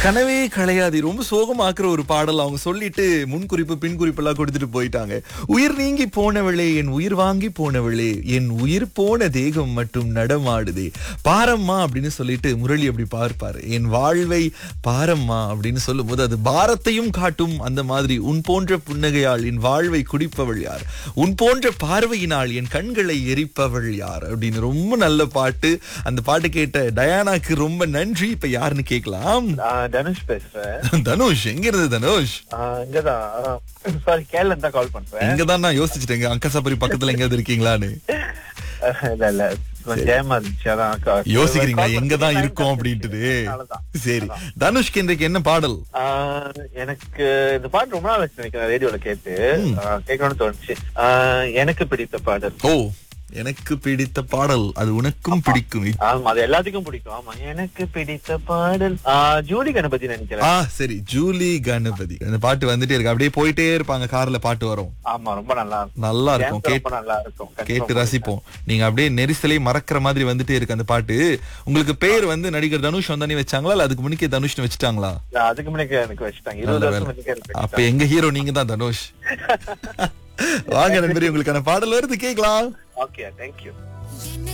கனவே கலையாது ரொம்ப சோகமாக்குற ஒரு பாடல் அவங்க சொல்லிட்டு முன்குறிப்பு பின் குறிப்பெல்லாம் கொடுத்துட்டு போயிட்டாங்க உயிர் நீங்கி போனவளே என் உயிர் வாங்கி போனவளே என் உயிர் போன தேகம் மட்டும் நடமாடுதே பாரம்மா அப்படின்னு சொல்லிட்டு முரளி அப்படி பார்ப்பாரு என் வாழ்வை பாரம்மா அப்படின்னு சொல்லும்போது அது பாரத்தையும் காட்டும் அந்த மாதிரி உன் போன்ற புன்னகையால் என் வாழ்வை குடிப்பவள் யார் உன் போன்ற பார்வையினால் என் கண்களை எரிப்பவள் யார் அப்படின்னு ரொம்ப நல்ல பாட்டு அந்த பாட்டு கேட்ட டயானாக்கு ரொம்ப நன்றி இப்ப யாருன்னு கேட்கலாம் நான் தனுஷ் பேசுறேன் தனுஷ் எங்க இருந்து தனுஷ் ஆஹ் இங்கதான் சாரி கேரளா தான் கால் பண்றேன் இங்கதான் நான் யோசிச்சுட்டேங்க அங்கசாபரி பக்கத்துல எங்கயாவது இருக்கீங்களான்னு ஆஹ் இல்ல இல்ல கொஞ்சம் ஜெயமா இருந்துச்சு அதான் க- யோசிக்கிறீங்களா call எங்க தான் பண்ணி இருக்கோம் time அப்படின்ட்டு அதனாலதான். சரி தனுஷ்க்கு இன்றைக்கு என்ன பாடல் ஆஹ் எனக்கு இந்த பாட்டு ரொம்ப நாள் ஆச்சு நினைக்கிறேன் ரேடியோல கேட்டு ஆஹ் கேட்கணும்னு தோணுச்சு ஆஹ் எனக்கு பிடித்த பாடல் ஓ எனக்கு பிடித்த பாடல் அது உனக்கும் பிடிக்கும் ஆமா அது எல்லாத்துக்கும் பிடிக்கும் ஆமா எனக்கு பிடித்த பாடல் ஆஹ் ஜூலி கணபதி நினைக்கிறேன் ஆ சரி ஜூலி கணபதி அந்த பாட்டு வந்துட்டே இருக்கு அப்படியே போயிட்டே இருப்பாங்க கார்ல பாட்டு வரும் ஆமா ரொம்ப நல்லா இருக்கும் நல்லா இருக்கும் Dance கேட்டு ரொம்ப நல்லா இருக்கும் கண்டிப்பா கேட்டு ரசிப்போம் நீங்க அப்படியே நெரிசலை மறக்கிற மாதிரி வந்துட்டே இருக்கு அந்த பாட்டு உங்களுக்கு பேர் வந்து நடிகர் தனுஷ் வந்தானே வச்சாங்களா இல்ல அதுக்கு முன்னே தனுஷ்னு வச்சுட்டாங்களா இல்ல, அதுக்கு முன்னாடி எனக்கு வச்சுட்டாங்க இருபது நல்ல வருஷம் வேலை. முன்னாடி எனக்கு அப்ப எங்க ஹீரோ நீங்க தான் தனுஷ் வாங்க நண்பரே உங்களுக்கான பாடல் வருது கேக்கலாம் ஓகே தேங்க்யூ